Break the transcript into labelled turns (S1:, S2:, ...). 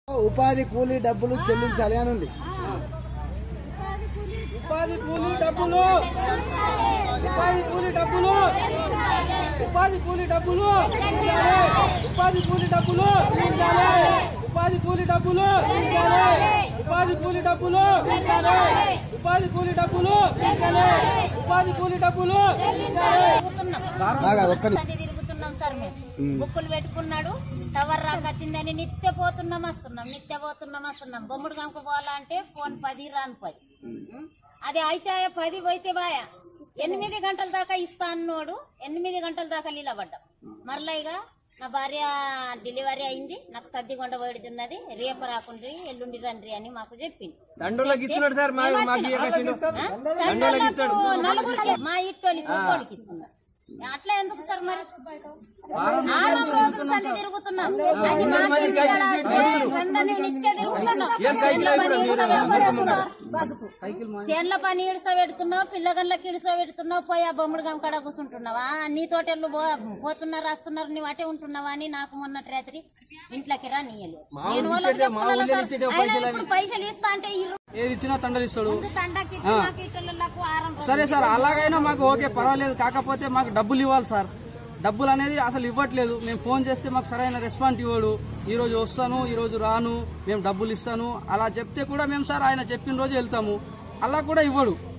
S1: ఉపాధి కూలీ డబ్బులు చెల్లించాలి అని ఉంది
S2: ఉపాధి కూలీ డబ్బులు ఉపాధి కూలీ డబ్బులు ఉపాధి కూలీ డబ్బులు ఉపాధి కూలీ డబ్బులు ఉపాధి కూలీ డబ్బులు ఉపాధి కూలీ డబ్బులు ఉపాధి కూలీ డబ్బులు ఉపాధి కూలీ డబ్బులు
S1: బాగా ఒక్కని
S3: అది తిరుగుతున్నాం సార్ మేము బుక్కులు పెట్టుకున్నాడు టవర్ రాకొచ్చిందని నిత్య పోతున్నాం వస్తున్నాం నిత్య పోతున్నాం వస్తున్నాం బొమ్ముడు గంకు పోవాలంటే ఫోన్ పది రాను పది అది అయితే పది పోయితే బాయా ఎనిమిది గంటల దాకా ఇస్తా అన్నోడు ఎనిమిది గంటల దాకా నిలబడ్డాం మరలా ఇక నా భార్య డెలివరీ అయింది నాకు సర్ది కొండ ఉన్నది రేపు రాకుండ్రి ఎల్లుండి రండి అని మాకు చెప్పింది
S2: దండోళ్ళకి ఇస్తున్నాడు సార్ మా మాకు ఇవ్వకచ్చిండు.
S3: ఆ? తండ్రులకు నలుగురికి మా ఇట్టోళ్ళకి ముక్కోళ్ళకి ఇస్తున్నారు అట్లా ఎందుకు సార్ మరి ఆరు రోజులు సంధి తిరుగుతున్నాం అది మా తండ్రి నిత్య తిరుగుతున్నాం చేన్ల పని ఇడిస పెడుతున్నావు పిల్లగన్లకి ఇడిస పెడుతున్నావు పోయి ఆ బొమ్మడు గంకడ కూర్చుంటున్నావా నీ తోటలు పోతున్నారు రాస్తున్నారు నువ్వు అటే ఉంటున్నావా అని నాకు మొన్నటి రాత్రి ఇంట్లోకి రా నీయలేదు నేను వాళ్ళకి చెప్పుకున్నాను సార్. అయినా ఇప్పుడు పైసలు ఇస్తా అంటే ఇరు
S2: ఏది ఇచ్చినా తండలు ఇస్తాడు
S3: ముందు తండాకి ఇచ్చి మాకు ఇట్టలకు ఆరం రోజులు
S2: సరే సార్ అలాగైనా మాకు ఓకే పర్వాలేదు కాకపోతే మాకు డబ్బులు ఇవ్వాలి సార్ డబ్బులు అనేది అసలు ఇవ్వట్లేదు మేము ఫోన్ చేస్తే మాకు సరైన రెస్పాన్స్ ఇవ్వడు ఈ రోజు వస్తాను ఈ రోజు రాను మేము డబ్బులు ఇస్తాను అలా చెప్తే కూడా మేము సార్ ఆయన చెప్పిన రోజు వెళ్తాము అలా కూడా ఇవ్వడు